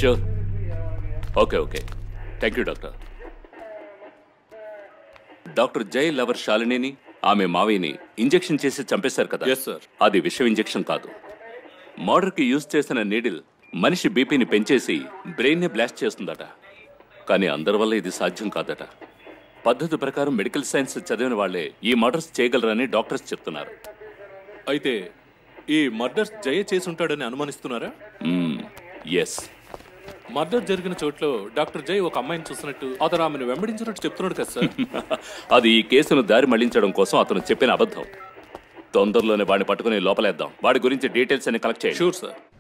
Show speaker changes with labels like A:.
A: sure okay okay thank you doctor doctor Jai lover శాలినిని ఆమె మావిని ఇంజెక్షన్ చేసి చంపేశారు కదా
B: ఎస్ సార్
A: అది విషం ఇంజెక్షన్ కాదు మర్డర్కి యూజ్ చేసిన నీడిల్ మనిషి బీపీని పెంచేసి బ్రెయిన్ని బ్లాస్ట్ చేస్తుందట కానీ అందరి వల్ల ఇది సాధ్యం కాదట పద్ధతి ప్రకారం మెడికల్ సైన్స్ చదివిన వాళ్ళే ఈ మర్డర్స్ చేయగలరని డాక్టర్స్ చెప్తున్నారు
B: అయితే ఈ మర్డర్స్ జయ చేసి ఉంటాడని అనుమానిస్తున్నారా
A: ఎస్
B: మర్డర్ జరిగిన చోట్లో డాక్టర్ జై ఒక అమ్మాయిని చూసినట్టు అతను ఆమెను వెంబడించినట్టు చెప్తున్నాడు కదా సార్
A: అది ఈ కేసును దారి మళ్లించడం కోసం అతను చెప్పిన అబద్ధం తొందరలోనే వాడిని పట్టుకుని లోపలేద్దాం వాడి గురించి డీటెయిల్స్ అన్ని కలెక్ట్ చేయండి
B: షూర్ సార్